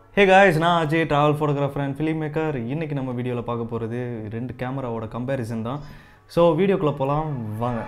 ஹே guys நான் Ajay travel photographer and film maker இன்றைக்கி நம்ம வீடியோவில் பார்க்க போகிறது ரெண்டு கேமராவோட கம்பேரிசன் தான் ஸோ வீடியோக்குள்ளே போகலாம் வாங்க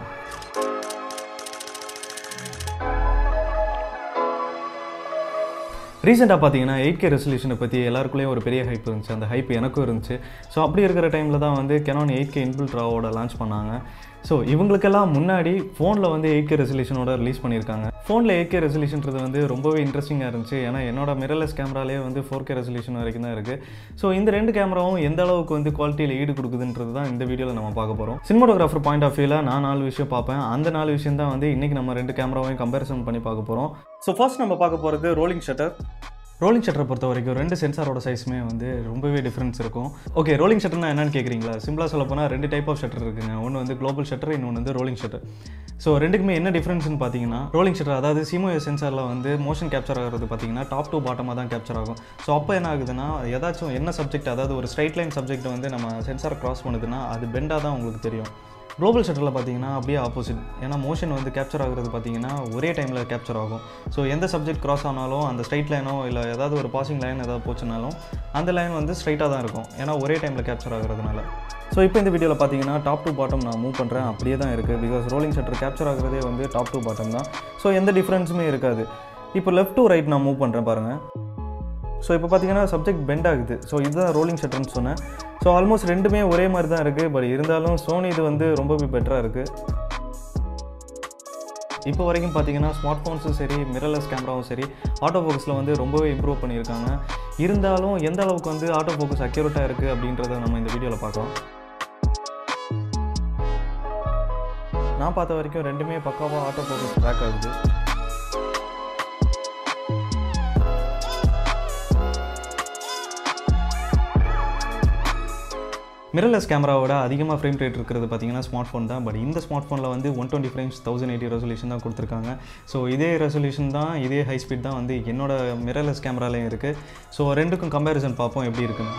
ரீசெண்டாக பார்த்தீங்கன்னா எயிட் கே ரெசல்யூஷனை பற்றி எல்லாருக்குள்ளேயும் ஒரு பெரிய ஹைப் இருந்துச்சு அந்த ஹைப் எனக்கும் இருந்துச்சு ஸோ அப்படி இருக்கிற டைமில் தான் வந்து கெனான் எயிட் கே இன்பில்ட்ராவோட லான்ச் பண்ணாங்க ஸோ இவங்களுக்கெல்லாம் முன்னாடி ஃபோனில் வந்து எயிட் கே ரெசல்யூஷனோட ரிலீஸ் பண்ணியிருக்காங்க ஃபோனில் எயிட் கே ரெசல்யூஷன்றது வந்து ரொம்பவே இன்ட்ரெஸ்டிங்காக இருந்துச்சு ஏன்னா என்னோட மிரர்லெஸ் கேமராலே வந்து ஃபோர் கே ரெசல்யூஷன் வரைக்கும் தான் இருக்குது ஸோ இந்த ரெண்டு கேமராவும் எந்த அளவுக்கு வந்து குவாலிட்டியில் ஈடு கொடுக்குதுன்றது தான் இந்த வீடியோவில் நம்ம பார்க்க போகிறோம் சினிமோட்டோகிராஃபர் பாயிண்ட் ஆஃப் வியூவில் நான் நாலு விஷயம் பார்ப்பேன் அந்த நாலு விஷயம் தான் வந்து இன்றைக்கி நம்ம ரெண்டு கேமராவையும் கம்பேரிசன் பண்ணி பார்க்க போகிறோம் ஸோ ஃபர்ஸ்ட் நம்ம பார்க்க போகிறது ரோலிங் ஷட்டர் ரோலிங் ஷட்டரை பொறுத்த வரைக்கும் ரெண்டு சென்சாரோட சைஸுமே வந்து ரொம்பவே டிஃப்ரென்ஸ் இருக்கும் ஓகே ரோலிங் ஷட்டர்னா என்னன்னு கேட்குறீங்களா சிம்பிளாக சொல்ல போனால் ரெண்டு டைப் ஆஃப் ஷட்டர் இருக்குங்க ஒன்று வந்து குளோபல் ஷட்டர் இன்னொன்று வந்து ரோலிங் ஷட்டர் ஸோ ரெண்டுக்குமே என்ன டிஃப்ரென்ஸ்னு பார்த்தீங்கன்னா ரோலிங் ஷட்டர் அதாவது சிமோ சென்சாரில் வந்து மோஷன் கேப்சர் ஆகிறது பார்த்தீங்கன்னா டாப் டு பாட்டமாக தான் கேப்சர் ஆகும் ஸோ அப்போ என்ன ஆகுதுன்னா ஏதாச்சும் என்ன சப்ஜெக்ட் அதாவது ஒரு ஸ்ட்ரைட் லைன் சப்ஜெக்ட் வந்து நம்ம சென்சாரை கிராஸ் பண்ணுதுன்னா அது பெண்டாக தான் உங்களுக்கு தெரியும் குளோபல் ஷட்டரில் பார்த்தீங்கன்னா அப்படியே ஆப்போசிட் ஏன்னா மோஷன் வந்து கேப்சர் ஆகுறது பார்த்தீங்கன்னா ஒரே டைமில் கேப்சர் ஆகும் ஸோ எந்த சப்ஜெக்ட் கிராஸ் ஆனாலும் அந்த ஸ்ட்ரைட் லைனோ இல்லை ஏதாவது ஒரு பாசிங் லைன் ஏதாவது போச்சுனாலும் அந்த லைன் வந்து ஸ்ட்ரைட்டாக தான் இருக்கும் ஏன்னா ஒரே டைமில் கேப்சர் ஆகுறதுனால ஸோ இப்போ இந்த வீடியோவில் பார்த்தீங்கன்னா டாப் டு பாட்டம் நான் மூவ் பண்ணுறேன் அப்படியே தான் இருக்குது பிகாஸ் ரோலிங் ஷட்டர் கேப்சர் ஆகுறதே வந்து டாப் டு பாட்டம் தான் ஸோ எந்த டிஃப்ரென்ஸுமே இருக்காது இப்போ லெஃப்ட் டு ரைட் நான் மூவ் பண்ணுறேன் பாருங்கள் ஸோ இப்போ பார்த்தீங்கன்னா சப்ஜெக்ட் பெண்ட் ஆகுது ஸோ இதுதான் ரோலிங் ஷட்டர்னு சொன்னேன் ஸோ ஆல்மோஸ்ட் ரெண்டுமே ஒரே மாதிரி தான் இருக்குது பட் இருந்தாலும் சோனி இது வந்து ரொம்பவே பெட்டராக இருக்குது இப்போ வரைக்கும் பார்த்தீங்கன்னா ஸ்மார்ட் ஃபோன்ஸும் சரி மிரர்லெஸ் கேமராவும் சரி ஆட்டோ ஃபோக்கஸில் வந்து ரொம்பவே இம்ப்ரூவ் பண்ணியிருக்காங்க இருந்தாலும் எந்த அளவுக்கு வந்து ஆட்டோ ஃபோக்கஸ் அக்யூரேட்டாக இருக்குது அப்படின்றத நம்ம இந்த வீடியோவில் பார்க்கலாம் நான் பார்த்த வரைக்கும் ரெண்டுமே பக்காவாக ஆட்டோ ஃபோக்கஸ் ட்ராக் ஆகுது மிரர்லெஸ் கேமராவோட அதிகமாக ஃப்ரேம் ரேட் இருக்கிறது பார்த்தீங்கன்னா ஸ்மார்ட் ஃபோன் தான் பட் இந்த ஸ்மார்ட் ஃபோனில் வந்து one twenty frames thousand eighty resolution தான் கொடுத்துருக்காங்க ஸோ இதே ரெசல்யூஷன் தான் இதே ஹை ஸ்பீட் தான் வந்து என்னோட மிரர்லெஸ் கேமராலையும் இருக்குது ஸோ ரெண்டுக்கும் கம்பேரிசன் பார்ப்போம் எப்படி இருக்குன்னு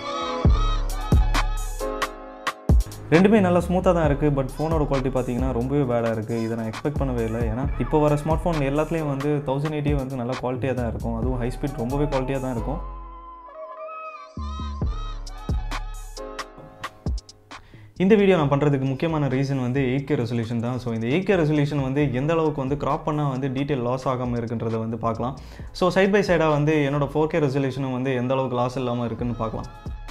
ரெண்டுமே நல்லா ஸ்மூத்தாக தான் இருக்குது பட் ஃபோனோட குவாலிட்டி பார்த்தீங்கன்னா ரொம்பவே பேடாக இருக்குது இதை நான் எக்ஸ்பெக்ட் பண்ணவே இல்லை ஏன்னா இப்போ வர ஸ்மார்ட் ஃபோன் எல்லாத்துலேயும் வந்து தௌசண்ட் எயிட்டி வந்து நல்லா குவாலிட்டியாக தான் இருக்கும் அதுவும் ஹை ஸ்பீட் ரொம்பவே குவாலிட்டியாக தான் இருக்கும் இந்த வீடியோ நான் பண்ணுறதுக்கு முக்கியமான ரீசன் வந்து எயிட் கே ரெசல்யூஷன் தான் ஸோ இந்த எயிட் கே ரெசல்யூஷன் வந்து எந்த அளவுக்கு வந்து கிராப் பண்ணால் வந்து டீட்டெயில் லாஸ் ஆகாமல் இருக்குன்றதை வந்து பார்க்கலாம் ஸோ சைட் பை சைடாக வந்து என்னோட ஃபோர் கே ரெசல்யூஷனும் வந்து எந்த அளவுக்கு லாஸ் இல்லாமல் இருக்குன்னு பார்க்கலாம்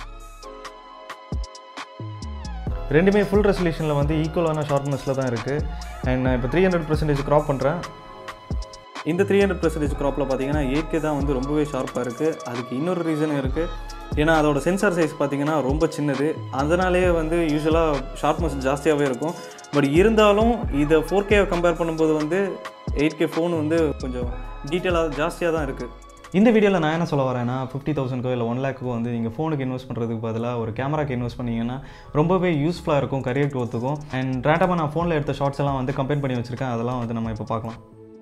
ரெண்டுமே ஃபுல் ரெசல்யூஷனில் வந்து ஈக்குவலான ஷார்ப்னஸில் தான் இருக்குது அண்ட் நான் இப்போ த்ரீ ஹண்ட்ரட் பர்சன்டேஜ் க்ராப் பண்ணுறேன் இந்த த்ரீ ஹண்ட்ரட் பர்சன்டேஜ் க்ராப்பில் பார்த்தீங்கன்னா எயிட் கே தான் வந்து ரொம்பவே ஷார்ப்பாக இருக்குது அதுக்கு இன்னொரு ரீசன் இருக்குது ஏன்னா அதோட சென்சார் சைஸ் பார்த்தீங்கன்னா ரொம்ப சின்னது அதனாலேயே வந்து யூஸ்வலாக ஷார்ப்னஸ் ஜாஸ்தியாகவே இருக்கும் பட் இருந்தாலும் இதை ஃபோர் கே கம்பேர் பண்ணும்போது வந்து எயிட் கே ஃபோன் வந்து கொஞ்சம் டீட்டெயிலாக ஜாஸ்தியாக தான் இருக்குது இந்த வீடியோவில் நான் என்ன சொல்ல வரேன்னா ஃபிஃப்டி தௌசண்ட்க்கோ இல்லை ஒன் லேக்கோ வந்து நீங்கள் ஃபோனுக்கு இன்வெஸ்ட் பண்ணுறதுக்கு பதிலாக ஒரு கேமராக்கு இன்வெஸ்ட் பண்ணிங்கன்னா ரொம்பவே யூஸ்ஃபுல்லாக இருக்கும் கரியர் க்ரோத்துக்கும் அண்ட் ரேண்டமாக நான் ஃபோனில் எடுத்த ஷார்ட்ஸ் எல்லாம் வந்து கம்பேர் பண்ணி வச்சுருக்கேன் அதெல்லாம் வந்து நம்ம இப்போ பார்க்கலாம்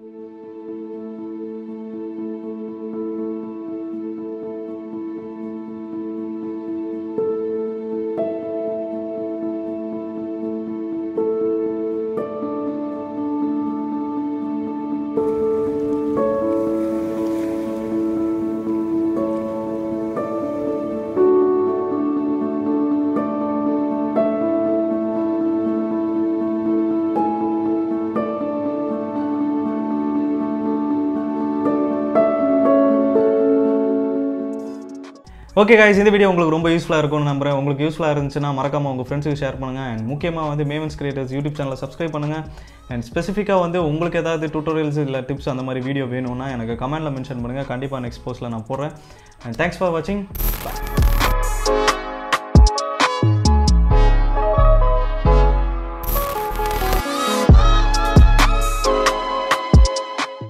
ஓகே guys இந்த வீடியோ உங்களுக்கு ரொம்ப யூஸ்ஃபுல்லாக இருக்கும்னு நம்புறேன் உங்களுக்கு யூஸ்ஃபுல்லாக இருந்துச்சுன்னா மறக்காம உங்கள் ஃப்ரெண்ட்ஸுக்கு ஷேர் பண்ணுங்கள் அண்ட் முக்கியமாக வந்து மேவன்ஸ் கிரியேட்டர்ஸ் யூடியூப் சேனலை சப்ஸ்கிரைப் பண்ணுங்கள் அண்ட் ஸ்பெசிஃபிக்காக வந்து உங்களுக்கு ஏதாவது டியூட்டோரியல்ஸ் இல்லை டிப்ஸ் அந்த மாதிரி வீடியோ வேணும்னா எனக்கு கமெண்ட்டில் மென்ஷன் பண்ணுங்கள் கண்டிப்பாக நெக்ஸ்ட் போஸ்ட்டில் நான் போடுறேன் அண்ட் தேங்க்ஸ் ஃபார் வாட்சிங்